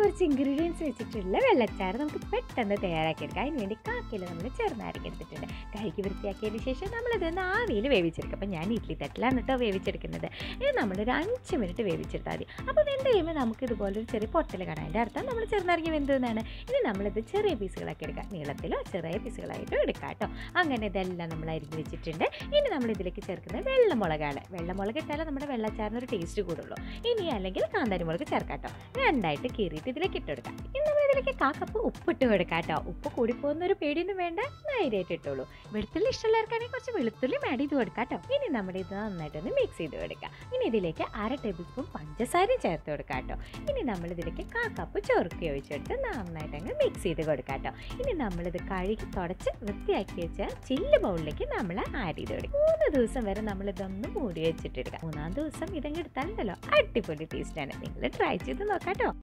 കുറച്ച് ഇൻഗ്രീഡിയൻസ് വെച്ചിട്ടുള്ള വെള്ളച്ചാറ് നമുക്ക് പെട്ടെന്ന് തയ്യാറാക്കിയെടുക്കാം അതിന് വേണ്ടി കാക്കയിൽ നമ്മൾ ചെറുനാരങ്ങ എടുത്തിട്ടുണ്ട് കഴുകി വൃത്തിയാക്കിയതിന് ശേഷം നമ്മളിതൊന്ന് ആവിയിൽ വേവിച്ചെടുക്കും അപ്പോൾ ഞാൻ ഇഡ്ഡലി തട്ടിലാണ് കേട്ടോ വേവിച്ചെടുക്കുന്നത് ഇത് നമ്മളൊരു അഞ്ച് മിനിറ്റ് വേവിച്ചെടുത്താൽ മതി അപ്പോൾ വെന്ത് കഴിയുമ്പോൾ നമുക്ക് ഇതുപോലെ ഒരു ചെറിയ പൊട്ടൽ കാണാം അതിൻ്റെ അർത്ഥം നമ്മൾ ചെറുനാരങ്ങ വെന്തതെന്നാണ് ഇനി നമ്മളിത് ചെറിയ പീസുകളാക്കി എടുക്കാം നീളത്തിലോ ചെറിയ പീസുകളായിട്ടോ എടുക്കാം കേട്ടോ അങ്ങനെ ഇതെല്ലാം നമ്മൾ അരിഞ്ഞ് വെച്ചിട്ടുണ്ട് ഇനി നമ്മൾ ഇതിലേക്ക് ചേർക്കുന്നത് വെള്ളമുളകാണ് വെള്ളമുളക് ഇട്ടാലേ നമ്മുടെ വെള്ളച്ചാറിന് ഒരു ടേസ്റ്റ് കൂടുള്ളൂ ഇനി അല്ലെങ്കിൽ കാന്താരി മുളക് ചേർക്കാം കേട്ടോ രണ്ടായിട്ട് കീറിയിട്ട് ഇതിലേക്ക് ഇട്ട് കൊടുക്കാം ഇനി നമ്മൾ ഇതിലേക്ക് കാക്കപ്പ് ഉപ്പിട്ട് കൊടുക്കാം കേട്ടോ ഉപ്പ് കൂടിപ്പോകുന്ന ഒരു പേടിയൊന്നും വേണ്ട ധൈര്യമായിട്ട് ഇട്ടോളൂ വെളുത്തുള്ളി ഇഷ്ടമുള്ളവർക്കാണെങ്കിൽ കുറച്ച് വെളുത്തുള്ളി ആഡ് ചെയ്ത് കൊടുക്കാം കേട്ടോ ഇനി നമ്മുടെ ഇത് നന്നായിട്ടൊന്ന് മിക്സ് ചെയ്ത് കൊടുക്കാം ഇനി ഇതിലേക്ക് അര ടേബിൾ സ്പൂൺ പഞ്ചസാരയും ചേർത്ത് കൊടുക്കാം കേട്ടോ ഇനി നമ്മൾ ഇതിലേക്ക് കാക്കപ്പ് ചൊറുക്കി ഒഴിച്ചെടുത്ത് നന്നായിട്ട് അങ്ങ് മിക്സ് ചെയ്ത് കൊടുക്കാം കേട്ടോ ഇനി നമ്മളിത് കഴുകി തുടച്ച് വൃത്തിയാക്കി വെച്ച ചില്ല് ബൗളിലേക്ക് നമ്മൾ ആഡ് ചെയ്ത് കൊടുക്കും മൂന്ന് ദിവസം വരെ നമ്മൾ ഇതൊന്ന് മൂടി വെച്ചിട്ടെടുക്കാം മൂന്നാം ദിവസം ഇതങ്ങ് എടുത്താലുണ്ടല്ലോ അടിപൊളി ടേസ്റ്റാണ് നിങ്ങൾ ട്രൈ ചെയ്ത് നോക്കാം കേട്ടോ